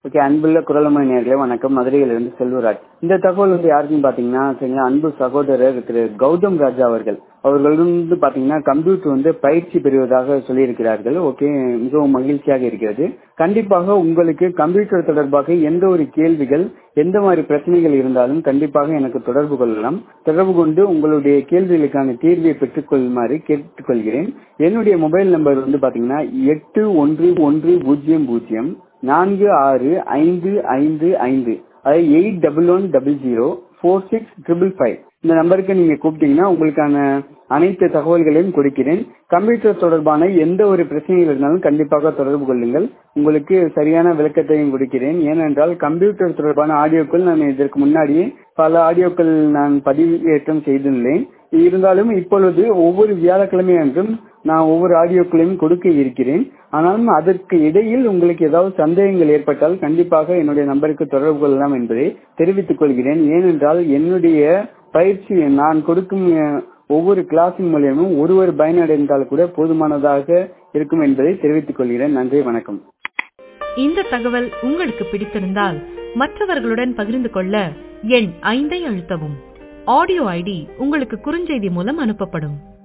okay அன்புள்ள குரலமணி நேர்களே வணக்கம் மதுரையிலிருந்து செல்வராஜ் இந்த தகவல் வந்து யாருக்குன்னு பாத்தீங்கன்னா சரிங்களா அன்பு சகோதரர் திரு கௌதம் ராஜா அவர்கள் அவர்கள் வந்து பாத்தீங்கன்னா கம்ப்யூட்டர் வந்து பயிற்சி பெறுவதாக சொல்லியிருக்கிறார்கள் ஓகே மிகவும் மகிழ்ச்சியாக இருக்கிறது கண்டிப்பாக உங்களுக்கு கம்ப்யூட்டர் தொடர்பாக எந்த ஒரு கேள்விகள் எந்த மாதிரி பிரச்சனைகள் இருந்தாலும் கண்டிப்பாக எனக்கு தொடர்பு கொள்ளலாம் தொடர்பு கொண்டு உங்களுடைய கேள்விகளுக்கான தீர்வை பெற்றுக் கொள்ளுமாறு கேட்டுக்கொள்கிறேன் என்னுடைய மொபைல் நம்பர் வந்து பாத்தீங்கன்னா எட்டு ஒன்று ஒன்று பூஜ்ஜியம் பூஜ்ஜியம் நான்கு ஆறு ஐந்து ஐந்து ஐந்து அது eight double one double zero four six triple five இந்த நம்பருக்கு நீங்க கூப்பிட்டீங்கன்னா உங்களுக்கான அனைத்து தகவல்களையும் கொடுக்கிறேன் கம்ப்யூட்டர் தொடர்பான எந்த ஒரு பிரச்சனைகள் இருந்தாலும் கண்டிப்பாக தொடர்பு கொள்ளுங்கள் உங்களுக்கு சரியான விளக்கத்தையும் கொடுக்கிறேன் ஏனென்றால் கம்ப்யூட்டர் தொடர்பான ஆடியோக்கள் நான் இதற்கு முன்னாடியே பல ஆடியோக்கள் நான் பதிவேற்றம் செய்துள்ளேன் இருந்தாலும் இப்பொழுது ஒவ்வொரு வியாழக்கிழமை அன்றும் நான் ஒவ்வொரு ஆடியோக்களையும் கொடுக்க இருக்கிறேன் ஆனாலும் அதற்கு இடையில் உங்களுக்கு ஏதாவது சந்தேகங்கள் ஏற்பட்டால் கண்டிப்பாக என்னுடைய நம்பருக்கு தொடர்பு கொள்ளலாம் என்பதை தெரிவித்துக் கொள்கிறேன் ஏனென்றால் என்னுடைய பயிற்சி நான் கொடுக்கும் ஒவ்வொரு கிளாஸின் மூலியமும் ஒருவர் பயனடைந்தால் கூட போதுமானதாக இருக்கும் என்பதை தெரிவித்துக் கொள்கிறேன் நன்றி வணக்கம் இந்த தகவல் உங்களுக்கு பிடித்திருந்தால் மற்றவர்களுடன் பகிர்ந்து கொள்ள எண் ஐந்தை அழுத்தவும் ஆடியோ ஐடி உங்களுக்கு குறுஞ்செய்தி மூலம் அனுப்பப்படும்